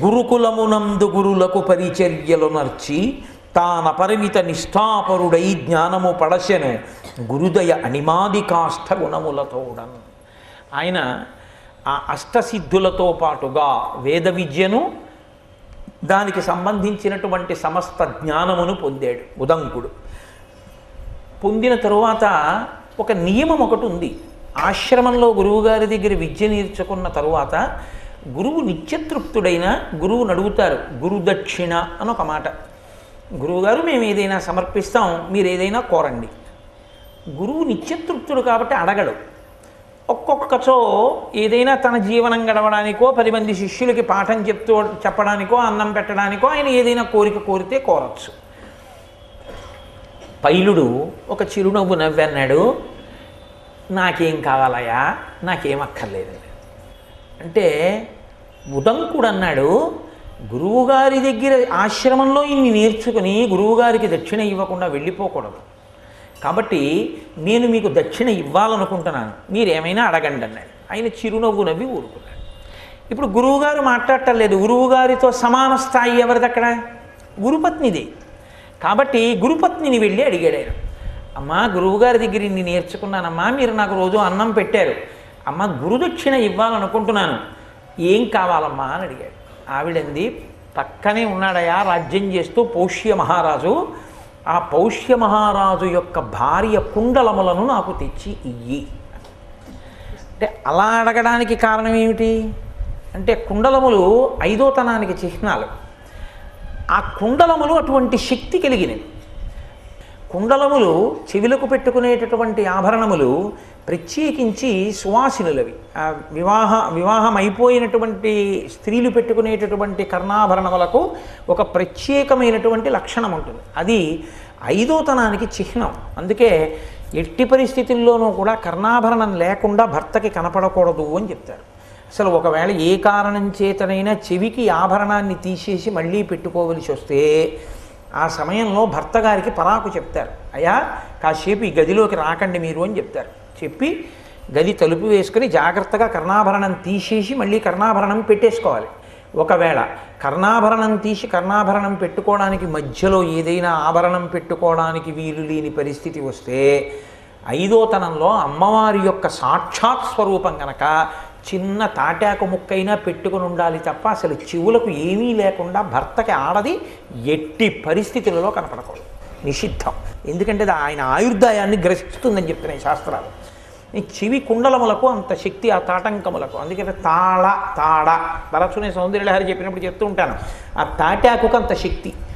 గురుకులమునందు గురులకు పరిచర్యలు నర్చి తాన పరిమిత నిష్ఠాపరుడై జ్ఞానము పడసెను గురుదయ అనిమాది కాష్ట గుణములతోడన్ ఆయన ఆ అష్టసిద్ధులతో పాటుగా వేద విద్యను దానికి సంబంధించినటువంటి సమస్త జ్ఞానమును పొందాడు ఉదంకుడు పొందిన తరువాత ఒక నియమం ఒకటి ఉంది ఆశ్రమంలో గురువుగారి దగ్గర విద్య నేర్చుకున్న తరువాత గురువు నిత్యతృప్తుడైన గురువుని అడుగుతారు గురుదక్షిణ అని ఒక మాట గురువుగారు మేము ఏదైనా సమర్పిస్తాం మీరు ఏదైనా కోరండి గురువు నిత్యతృప్తుడు కాబట్టి అడగడు ఒక్కొక్కచో ఏదైనా తన జీవనం గడవడానికో పది మంది శిష్యులకి పాఠం చెప్తూ చెప్పడానికో అన్నం పెట్టడానికో ఆయన ఏదైనా కోరిక కోరితే కోరచ్చు పైలుడు ఒక చిరునవ్వు నవ్వన్నాడు నాకేం కావాలయా నాకేం అక్కర్లేదు అంటే ఉదంకుడు అన్నాడు గురువుగారి దగ్గర ఆశ్రమంలో ఇన్ని నేర్చుకుని గురువుగారికి దక్షిణ ఇవ్వకుండా వెళ్ళిపోకూడదు కాబట్టి నేను మీకు దక్షిణ ఇవ్వాలనుకుంటున్నాను మీరేమైనా అడగండి అన్నాడు ఆయన చిరునవ్వు నవ్వి ఊరుకున్నాడు ఇప్పుడు గురువుగారు మాట్లాడటం లేదు గురువుగారితో సమాన స్థాయి ఎవరిది అక్కడ గురుపత్నిది కాబట్టి గురుపత్నిని వెళ్ళి అడిగాడు ఆయన అమ్మా గురువుగారి దగ్గర ఇన్ని నేర్చుకున్నానమ్మా మీరు నాకు రోజు అన్నం పెట్టారు అమ్మ గురుదక్షిణ ఇవ్వాలనుకుంటున్నాను ఏం కావాలమ్మా అని అడిగాడు ఆవిడంది పక్కనే ఉన్నాడయా రాజ్యం చేస్తూ పౌష్య మహారాజు ఆ పౌష్య మహారాజు యొక్క భార్య కుండలములను నాకు తెచ్చి ఇయ్యి అంటే అలా అడగడానికి కారణం ఏమిటి అంటే కుండలములు ఐదోతనానికి చిహ్నాలు ఆ కుండలములు అటువంటి శక్తి కలిగినవి కుండలములు చెవిలకు పెట్టుకునేటటువంటి ఆభరణములు ప్రత్యేకించి సువాసినులవి ఆ వివాహ వివాహం అయిపోయినటువంటి స్త్రీలు పెట్టుకునేటటువంటి కర్ణాభరణములకు ఒక ప్రత్యేకమైనటువంటి లక్షణం ఉంటుంది అది ఐదోతనానికి చిహ్నం అందుకే ఎట్టి పరిస్థితుల్లోనూ కూడా కర్ణాభరణం లేకుండా భర్తకి కనపడకూడదు అని చెప్తారు అసలు ఒకవేళ ఏ కారణం చేతనైనా చెవికి ఆభరణాన్ని తీసేసి మళ్ళీ పెట్టుకోవలసి వస్తే ఆ సమయంలో భర్త గారికి పరాకు చెప్తారు అయ్యా కాసేపు ఈ గదిలోకి రాకండి మీరు అని చెప్తారు చెప్పి గది తలుపు వేసుకుని జాగ్రత్తగా కర్ణాభరణం తీసేసి మళ్ళీ కర్ణాభరణం పెట్టేసుకోవాలి ఒకవేళ కర్ణాభరణం తీసి కర్ణాభరణం పెట్టుకోవడానికి మధ్యలో ఏదైనా ఆభరణం పెట్టుకోవడానికి వీలు లేని పరిస్థితి వస్తే ఐదోతనంలో అమ్మవారి యొక్క సాక్షాత్ స్వరూపం గనక చిన్న తాటాకు ముక్కైనా పెట్టుకుని ఉండాలి తప్ప అసలు చెవులకు ఏమీ లేకుండా భర్తకి ఆడది ఎట్టి పరిస్థితులలో కనపడకూడదు నిషిద్ధం ఎందుకంటే అది ఆయన ఆయుర్దాయాన్ని గ్రహిస్తుందని చెప్తున్నాయి శాస్త్రాలు ఈ చెవి కుండలములకు అంత శక్తి ఆ తాటంకములకు అందుకని తాళ తాడ తరచునే సౌందర్యలహరి చెప్పినప్పుడు చెప్తూ ఉంటాను ఆ తాటాకుకు అంత శక్తి